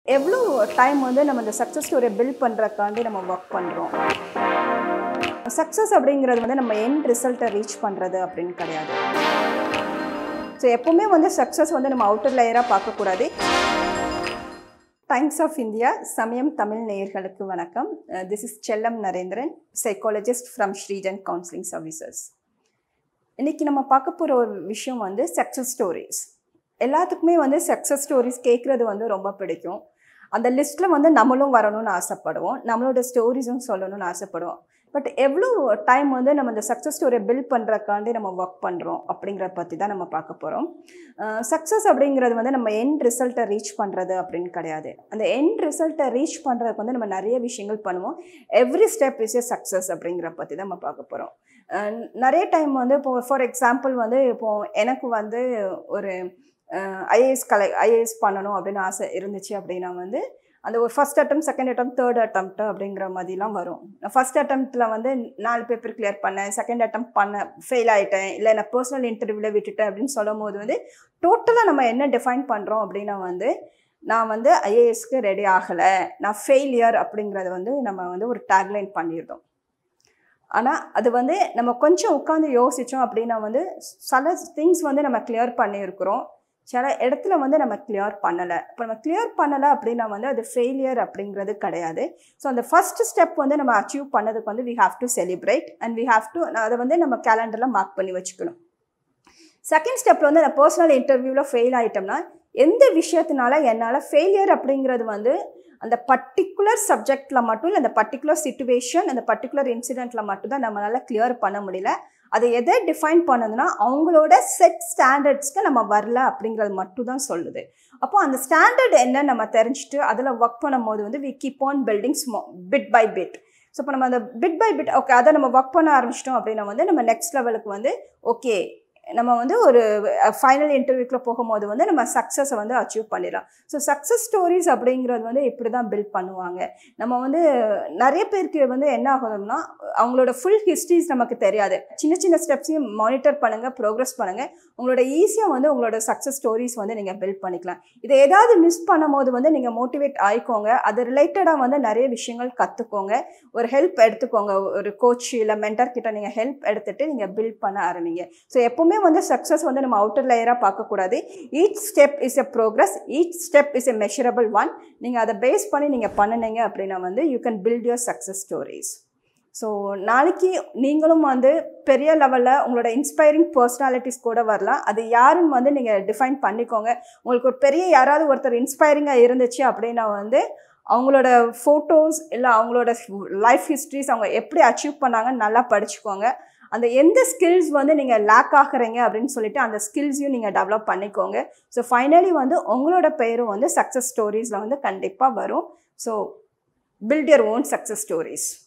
எவ்வளோ டைம் வந்து நம்ம இந்த சக்ஸஸ் ஸ்டோரியை பில்ட் பண்ணுறதுக்காண்டி நம்ம ஒர்க் பண்ணுறோம் சக்ஸஸ் அப்படிங்கிறது வந்து நம்ம எண்ட் ரிசல்ட்டை ரீச் பண்ணுறது அப்படின்னு கிடையாது ஸோ எப்போவுமே வந்து சக்ஸஸ் வந்து நம்ம அவுட்டர் லேயராக பார்க்கக்கூடாது டைம்ஸ் ஆஃப் இந்தியா சமயம் தமிழ் நேயர்களுக்கு வணக்கம் this is Chellam Narendran psychologist from Srijan counselling services இன்றைக்கி நம்ம பார்க்க போகிற ஒரு விஷயம் வந்து சக்ஸஸ் ஸ்டோரிஸ் எல்லாத்துக்குமே வந்து சக்ஸஸ் ஸ்டோரிஸ் கேட்குறது வந்து ரொம்ப பிடிக்கும் அந்த லிஸ்ட்டில் வந்து நம்மளும் வரணும்னு ஆசைப்படுவோம் நம்மளோட ஸ்டோரிஸும் சொல்லணும்னு ஆசைப்படுவோம் பட் எவ்வளோ டைம் வந்து நம்ம இந்த சக்ஸஸ் ஸ்டோரியை பில்ட் பண்ணுறக்காண்டி நம்ம ஒர்க் பண்ணுறோம் அப்படிங்கிறத பற்றி தான் நம்ம பார்க்க போகிறோம் சக்ஸஸ் அப்படிங்கிறது வந்து நம்ம எண்ட் ரிசல்ட்டை ரீச் பண்ணுறது அப்படின்னு கிடையாது அந்த எண்ட் ரிசல்ட்டை ரீச் பண்ணுறதுக்கு வந்து நம்ம நிறைய விஷயங்கள் பண்ணுவோம் every step is a success அப்படிங்கிற பற்றி தான் நம்ம பார்க்க போகிறோம் நிறைய டைம் வந்து இப்போ ஃபார் எக்ஸாம்பிள் வந்து இப்போது எனக்கு வந்து ஒரு ஐஏஎஸ் கலை ஐஏஎஸ் பண்ணணும் அப்படின்னு ஆசை இருந்துச்சு அப்படின்னா வந்து அந்த ஒரு first attempt second attempt third attempt அப்படிங்கிற மாதிரிலாம் வரும் ஃபஸ்ட் அட்டம்ப்டில் வந்து நாலு பேப்பர் கிளியர் பண்ணேன் செகண்ட் அட்டம் பண்ண ஃபெயில் ஆகிட்டேன் இல்லை நான் பர்சனல் இன்டர்வியூவில் விட்டுட்டேன் அப்படின்னு சொல்லும் போது வந்து டோட்டலாக நம்ம என்ன டிஃபைன் பண்ணுறோம் அப்படின்னா வந்து நான் வந்து ஐஏஎஸ்க்கு ரெடி ஆகலை நான் ஃபெயிலியர் அப்படிங்கிறத வந்து நம்ம வந்து ஒரு டேக்லைன் பண்ணியிருந்தோம் ஆனால் அது வந்து நம்ம கொஞ்சம் உட்காந்து யோசித்தோம் அப்படின்னா வந்து சில திங்ஸ் வந்து நம்ம கிளியர் பண்ணியிருக்கிறோம் சில இடத்துல வந்து நம்ம கிளியர் பண்ணலை இப்போ நம்ம கிளியர் பண்ணலை அப்படின்னா வந்து அது ஃபெயிலியர் அப்படிங்கிறது கிடையாது ஸோ அந்த ஃபஸ்ட் ஸ்டெப் வந்து நம்ம அச்சீவ் பண்ணதுக்கு வந்து we have to celebrate and we have to அதை வந்து நம்ம கேலண்டரில் மார்க் பண்ணி வச்சுக்கணும் செகண்ட் ஸ்டெப்பில் வந்து நான் பர்சனல் இன்டர்வியூவில் ஃபெயில் ஆகிட்டோம்னா எந்த விஷயத்தினால என்னால் ஃபெயிலியர் அப்படிங்கிறது வந்து அந்த பர்டிகுலர் சப்ஜெக்டில் மட்டும் இல்லை அந்த பர்டிகுலர் சுச்சுவேஷன் அந்த பர்டிகுலர் இன்சிடெண்ட்டில் மட்டும் தான் நம்மளால் கிளியர் பண்ண முடியல அதை எதை டிஃபைன் பண்ணுதுன்னா அவங்களோட செட் ஸ்டாண்டர்ட்ஸ்க்கு நம்ம வரல அப்படிங்கிறது மட்டும் தான் சொல்லுது அப்போ அந்த ஸ்டாண்டர்ட் என்ன நம்ம தெரிஞ்சுட்டு அதில் ஒர்க் பண்ணும்போது வந்து வி கீப் ஆன் பில்டிங் ஸ்மோ பிட் பை பிட் ஸோ இப்போ நம்ம அந்த பிட் பை பிட் ஓகே அதை நம்ம ஒர்க் பண்ண ஆரம்பிச்சிட்டோம் அப்படின்னா வந்து நம்ம நெக்ஸ்ட் லெவலுக்கு வந்து ஓகே நம்ம வந்து ஒரு ஃபைனல் இன்டர்வியூக்குள்ள போகும்போது வந்து நம்ம சக்ஸஸை வந்து அச்சீவ் பண்ணிடலாம் ஸோ சக்ஸஸ் ஸ்டோரிஸ் அப்படிங்கிறது வந்து இப்படி தான் பில்ட் பண்ணுவாங்க நம்ம வந்து நிறைய பேருக்கு வந்து என்ன ஆகணும்னா அவங்களோட ஃபுல் ஹிஸ்ட்ரிஸ் நமக்கு தெரியாது சின்ன சின்ன ஸ்டெப்ஸையும் மானிட்டர் பண்ணுங்கள் ப்ரோக்ரஸ் பண்ணுங்கள் உங்களோட ஈஸியாக வந்து உங்களோட சக்ஸஸ் ஸ்டோரிஸ் வந்து நீங்கள் பில்ட் பண்ணிக்கலாம் இதை ஏதாவது மிஸ் பண்ணும்போது வந்து நீங்கள் மோட்டிவேட் ஆயிக்கோங்க அது ரிலேட்டடாக வந்து நிறைய விஷயங்கள் கற்றுக்கோங்க ஒரு ஹெல்ப் எடுத்துக்கோங்க ஒரு கோச் இல்லை மென்டர் கிட்ட நீங்கள் ஹெல்ப் எடுத்துகிட்டு நீங்கள் பில்ட் பண்ண ஆரம்பிங்க ஸோ எப்போவுமே வந்து சக்ஸஸ் வந்து நம்ம அவுட்டர் லேயராக பார்க்கக்கூடாது each step is a progress each step is a measurable one நீங்கள் அதை பேஸ் பண்ணி நீங்கள் பண்ணினீங்க அப்படின்னா வந்து you can build your success stories so நாளைக்கு நீங்களும் வந்து பெரிய லெவலில் உங்களோட இன்ஸ்பைரிங் பர்சனாலிட்டிஸ் கூட வரலாம் அது யாருன்னு வந்து நீங்கள் டிஃபைன் பண்ணிக்கோங்க உங்களுக்கு ஒரு பெரிய யாராவது ஒருத்தர் இன்ஸ்பைரிங்காக இருந்துச்சு அப்படின்னா வந்து அவங்களோட ஃபோட்டோஸ் இல்லை அவங்களோட லைஃப் ஹிஸ்ட்ரிஸ் அவங்க எப்படி அச்சீவ் பண்ணாங்கன்னு நல்லா படிச்சுக்கோங்க அந்த எந்த ஸ்கில்ஸ் வந்து நீங்கள் லேக் ஆகுறீங்க அப்படின்னு சொல்லிட்டு அந்த ஸ்கில்ஸையும் நீங்கள் டெவலப் பண்ணிக்கோங்க ஸோ ஃபைனலி வந்து உங்களோட பெயரும் வந்து சக்ஸஸ் ஸ்டோரிஸில் வந்து கண்டிப்பாக வரும் so build your own success stories